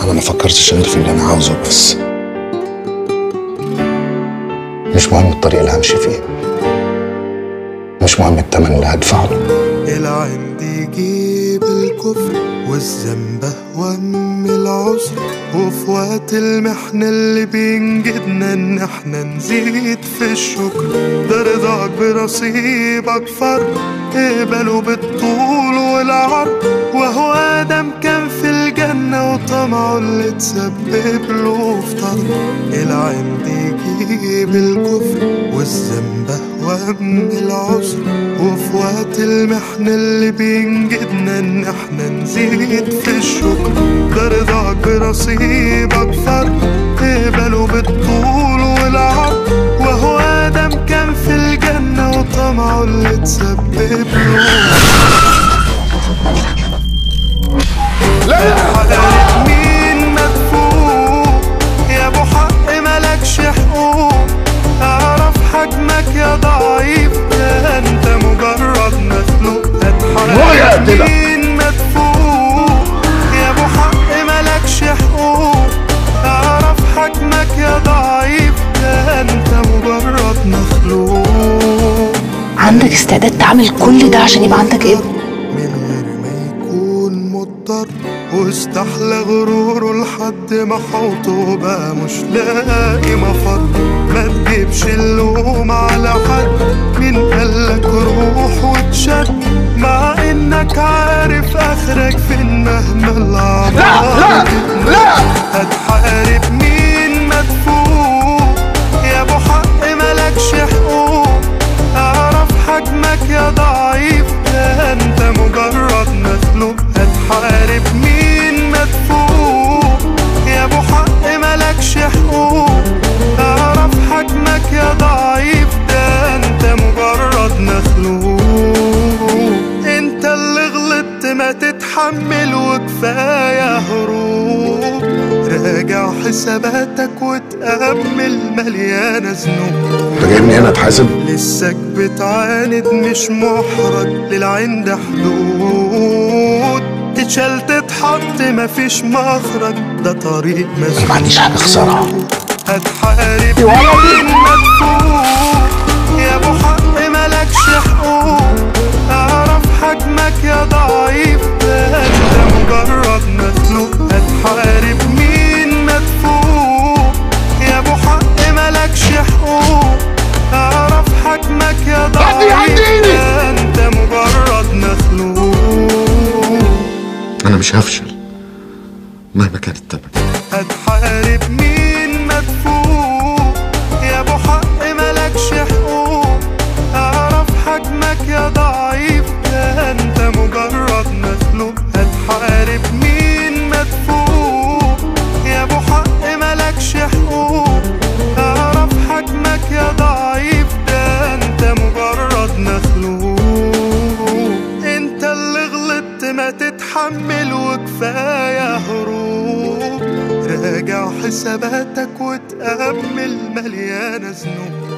انا ما فكرتش غير في اللي انا عاوزه بس مش مهم الطريق اللي همشي فيه مش مهم الثمن اللي هدفعه العند يجيب الكفر والذنب وهم العسر وفي وقت المحنة اللي بينجدنا ان احنا نزيد في الشكر ده رضاك برصيبك فرق اقبله بالطول والعرض وهو ادم كان في الجنة وطمعه اللي تسبب له في طرد العند يجيب الكفر والذنب وهم العسر وفي وقت المحنة اللي بينجدنا ان احنا نزيد في الشكر ده رضاك برصيبك فرق اقبله بالطول والعرض وهو ادم كان في الجنة وطمعه اللي تسبب له حلقة مين مدفوق يا ابو حق ملكش حقوق اعرف حجمك يا ضعيف ده انت مجرد مخلوق هتحرق مين مدفوق يا ابو حق ملكش حقوق اعرف حجمك يا ضعيف ده انت مجرد مخلوق عندك استعداد تعمل كل ده عشان يبقى عندك ابن من غير ما يكون مضطر واستحلى غروره لحد ما حوطه بقى مش لاقي مفر ما تجيبش اللوم على حد مين قالك روح وتشد مع انك عارف اخرك فين مهما العمر لا لا لا هتحارب مين مدفوق يا ابو حق ملكش حقوق اعرف حجمك يا ضعيف ده انت مجرد مخلوق هتحارب مين مدفوق يا ابو حق ملكش حقوق اعرف حجمك يا ضعيف ده انت مجرد مخلوق انت اللي غلطت ما تتحمل وكفايه هروب راجع حساباتك وتأمل مليانة ذنوب انت جايبني هنا اتحاسب لسك بتعاند مش محرج للعند حدود تتشال تتحط مفيش مخرج ده طريق مسدود ما عنديش حاجة أخسرها. هتحارب مين مدفوق يا ابو حق ملكش حقوق اعرف حجمك يا ضعيف ده انت مجرد مخلوق هتحارب مين مدفوق يا ابو حق ملكش حقوق اعرف حجمك يا ضعيف ده انت مجرد مخلوق انا مش هفشل مهما كان الثمن هتحارب مين مدفوق يا ابو حق ملكش حقوق اعرف حجمك يا ضعيف ده انت مجرد مخلوق هتحارب مين مدفوق يا ابو حق ملكش حقوق اعرف حجمك يا ضعيف ده انت مجرد مخلوق انت اللي غلطت ما تتحمل وكفايه هروب راجع حساباتك وتأمل مليانة ذنوب